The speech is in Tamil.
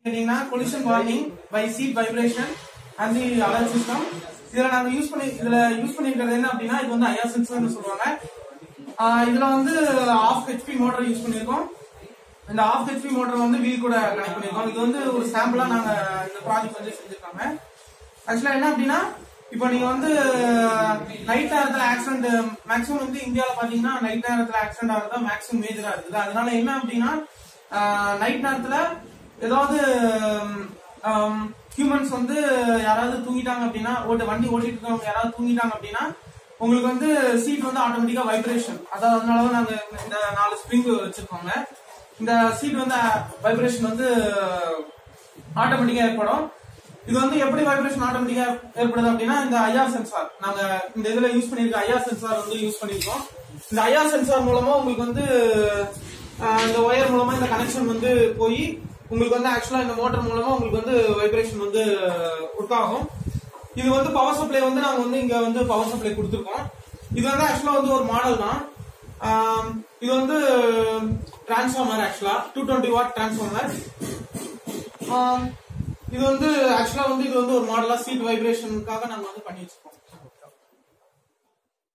கேட்டீங்கன்னா collision warning by seat vibration and the alert system இதுல நாங்க யூஸ் பண்ணி இதுல யூஸ் பண்ணிருக்கிறது என்ன அப்படின்னா இது வந்து ஐஆர் சென்சர்னு சொல்லுவாங்க ஆஹ் இதுல வந்து ஆஃப் ஹெச்பி மோட்டர் யூஸ் பண்ணிருக்கோம் இந்த ஆஃப் ஹெச்பி மோட்டர் வந்து வீல் கூட கனெக்ட் பண்ணிருக்கோம் இது வந்து ஒரு சாம்பிளா நாங்க இந்த ப்ராஜெக்ட் வந்து செஞ்சிருக்காங்க ஆக்சுவலா என்ன அப்படின்னா இப்போ நீங்க வந்து நைட் நேரத்துல ஆக்சிடென்ட் மேக்ஸிமம் வந்து இந்தியால பாத்தீங்கன்னா நைட் நேரத்துல ஆக்சிடென்ட் ஆகுறது மேக்ஸிமம் மேஜரா இருக்குது அதனால என்ன அப்படின்னா நைட் நேரத்துல ஏதாவது ஹியூமன்ஸ் வந்து யாராவது தூங்கிட்டாங்க அப்படின்னா ஓட்டு வண்டி ஓட்டிட்டு இருக்கவங்க யாராவது தூங்கிட்டாங்க அப்படின்னா உங்களுக்கு வந்து சீட் வந்து ஆட்டோமேட்டிக்கா வைப்ரேஷன் அதாவது அதனாலதான் நாங்க இந்த நாலு ஸ்ப்ரிங் வச்சிருக்கோங்க இந்த சீட் வந்து வைப்ரேஷன் வந்து ஆட்டோமேட்டிக்கா ஏற்படும் இது வந்து எப்படி வைப்ரேஷன் ஆட்டோமேட்டிக்கா ஏற்படுது அப்படின்னா இந்த ஐஆர் சென்சார் நாங்க இந்த இதுல யூஸ் பண்ணிருக்க ஐஆர் சென்சார் வந்து யூஸ் பண்ணிருக்கோம் இந்த ஐஆர் சென்சார் மூலமா உங்களுக்கு வந்து ஆஹ், இந்த ஒயர் மூலமா இந்த கனெக்ஷன் வந்து போய் உங்களுக்கு வந்து ஆக்சுவலா இந்த மோட்டர் மூலமா உங்களுக்கு வந்து வைப்ரேஷன் வந்து ஒர்க் ஆகும் இது வந்து பவர் சப்ளை வந்து நாங்க வந்து இங்க வந்து பவர் சப்ளை கொடுத்துருக்கோம் இது வந்து ஆக்சுவலா வந்து ஒரு மாடல் தான் ஆம், இது வந்து டிரான்ஸ்ஃபார்மர் ஆக்சுவலா டூ டுவெண்ட்டி வாட் டிரான்ஸ்ஃபார்மர் இது வந்து ஆக்சுவலா வந்து இது வந்து ஒரு மாடலா சீட் வைப்ரேஷனுக்காக நாங்க வந்து பண்ணி வச்சிருக்கோம்